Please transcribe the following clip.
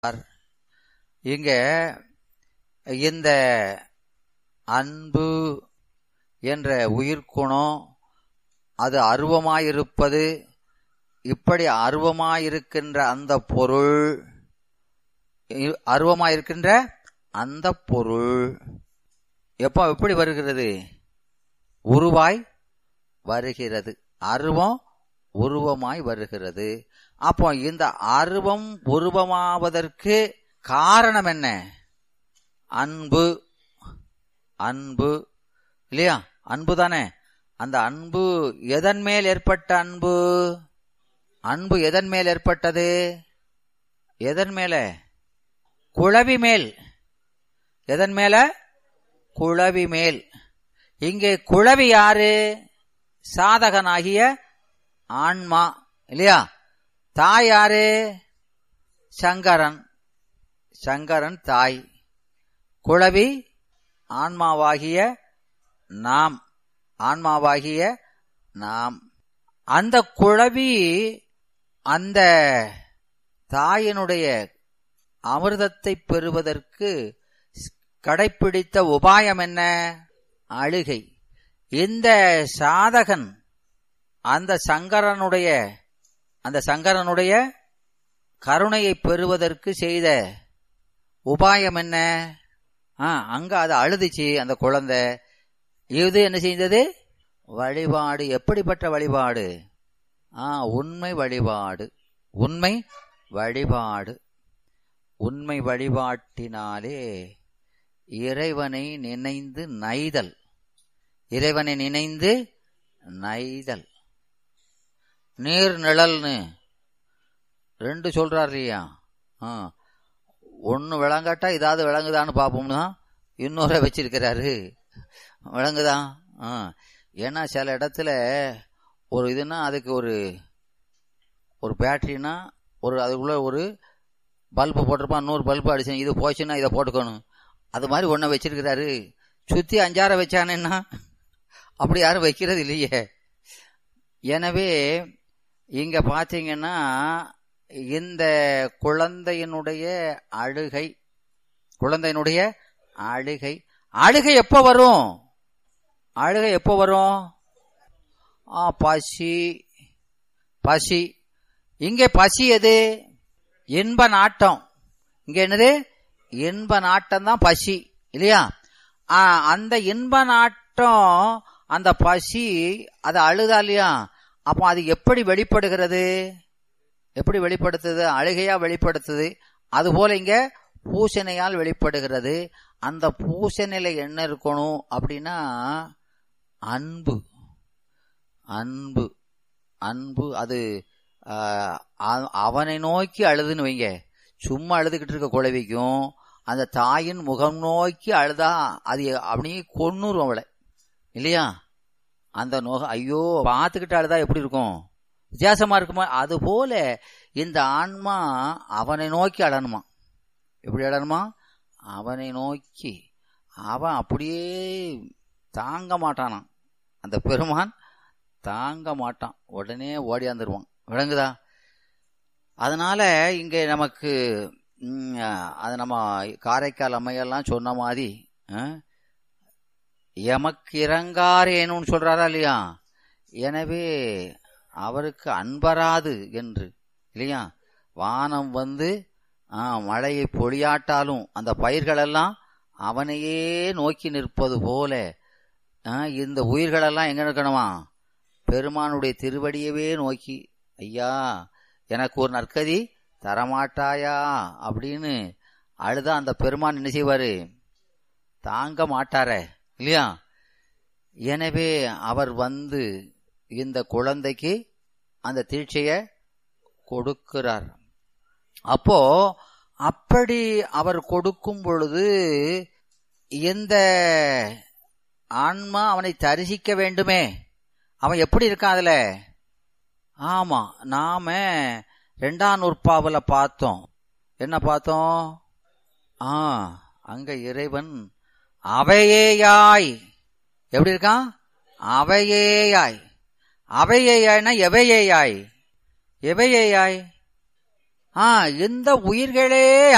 இங்க இந்த அன்பு என்ற உயிர்க்குணம் அது அருவமாயிருப்பது இப்படி அருவமாயிருக்கின்ற அந்த பொருள் இ- அருவமாயிருக்கின்ற அந்த பொருள் எப்போ எப்படி வருகிறது உருவாய் வருகிறது அருவம் உருவமாய் வருகிறது அப்போ இந்த அருவம் உருவமாவதற்கு காரணம் என்ன அன்பு அன்பு இல்லையா அன்பு தானே அந்த அன்பு எதன் மேல் ஏற்பட்ட அன்பு அன்பு எதன் மேல் ஏற்பட்டது எதன் மேல குழவி மேல் எதன் மேல குழவி மேல் இங்கே குழவி யாரு சாதகனாகிய ஆன்மா இல்லையா தாய் யாரு சங்கரன் சங்கரன் தாய் குழவி ஆன்மாவாகிய நாம் ஆன்மாவாகிய நாம் அந்த குழவி அந்த தாயினுடைய அமிர்தத்தை பெறுவதற்கு கடைப்பிடித்த உபாயம் என்ன அழுகை இந்த சாதகன் அந்த சங்கரனுடைய அந்த சங்கரனுடைய கருணையை பெறுவதற்கு செய்த உபாயம் என்ன ஆ அங்க அது அழுதுச்சு அந்த குழந்தை இது என்ன செய்தது வழிபாடு எப்படிப்பட்ட வழிபாடு ஆ உண்மை வழிபாடு உண்மை வழிபாடு உண்மை வழிபாட்டினாலே இறைவனை நினைந்து நைதல் இறைவனை நினைந்து நைதல் நீர் நிழல்னு ரெண்டு சொல்றார் இல்லையா ஆ ஒன்னு விளங்காட்டா இதாவது விளங்குதான்னு பார்ப்போம்னா இன்னொரு வச்சிருக்கிறாரு விளங்குதா ஆ ஏன்னா சில இடத்துல ஒரு இதுனா அதுக்கு ஒரு ஒரு பேட்டரினா ஒரு அதுக்குள்ள ஒரு பல்பு போட்டிருப்பான் இன்னொரு பல்பு அடிச்சு இது போச்சுன்னா இதை போட்டுக்கணும் அது மாதிரி ஒன்றை வச்சிருக்கிறாரு சுத்தி அஞ்சார வச்சானேன்னா அப்படி யாரும் வைக்கிறது இல்லையே எனவே இங்க பாத்தீங்கன்னா இந்த குழந்தையினுடைய அழுகை குழந்தையினுடைய அழுகை அழுகை எப்போ வரும் அழுகை எப்போ வரும் ஆ பசி பசி இங்கே பசி எது இன்ப நாட்டம் இங்க என்னது இன்ப நாட்டம் தான் பசி இல்லையா ஆ, அந்த இன்ப நாட்டம் அந்த பசி அது அழுதா இல்லையா அப்போ அது எப்படி வெளிப்படுகிறது எப்படி வெளிப்படுத்துது அழுகையா வெளிப்படுத்துது அதுபோல இங்க பூசணையால் வெளிப்படுகிறது அந்த பூசணையில என்ன இருக்கணும் அப்படின்னா அன்பு அன்பு அன்பு அது ஆஹ், அ- அவனை நோக்கி அழுதுன்னு வைங்க சும்மா அழுதுகிட்டு இருக்க குழவிக்கும் அந்த தாயின் முகம் நோக்கி அழுதா அது அப்படியே கொன்னுரும் அவளை இல்லையா அந்த நோக ஐயோ பார்த்துக்கிட்டு அழுதா எப்படி இருக்கும் வித்தியாசமா இருக்குமா அது போல இந்த ஆன்மா அவனை நோக்கி அழணுமா எப்படி அழணுமா அவனை நோக்கி அவன் அப்படியே தாங்க மாட்டானாம் அந்த பெருமான் தாங்க மாட்டான் உடனே ஓடியாந்துருவான் விளங்குதா அதனால இங்க நமக்கு ம், அது நம்ம காரைக்கால் அம்மையெல்லாம் சொன்ன மாதிரி ஆ, எமக்கு இறங்காரேனுன்னு சொல்றாரா இல்லையா எனவே அவருக்கு அன்பராது என்று இல்லையா வானம் வந்து ஆ, மழையை பொழியாட்டாலும் அந்த பயிர்களெல்லாம் அவனையே நோக்கி நிற்பது போல ஆ, இந்த உயிர்களெல்லாம் எங்க இருக்கணுமா பெருமானுடைய திருவடியவே நோக்கி ஐயா எனக்கு ஒரு நற்கதி தரமாட்டாயா அப்படின்னு அழுதா அந்த பெருமான் என்ன செய்வாரு தாங்க மாட்டாரே இல்லையா எனவே அவர் வந்து இந்த குழந்தைக்கு அந்த தீட்சைய கொடுக்கிறார் அப்போ அப்படி அவர் கொடுக்கும் பொழுது எந்த ஆன்மா அவனை தரிசிக்க வேண்டுமே அவன் எப்படி இருக்கான் அதுல ஆமா நாம ரெண்டாம் நூற்பாவுல பார்த்தோம் என்ன பார்த்தோம் ஆ அங்க இறைவன் அவையேயாய் எப்படி இருக்கான் அவையேயாய் அவையேயாய்னா எவையேயாய் எவையேயாய் ஆ இந்த உயிர்களே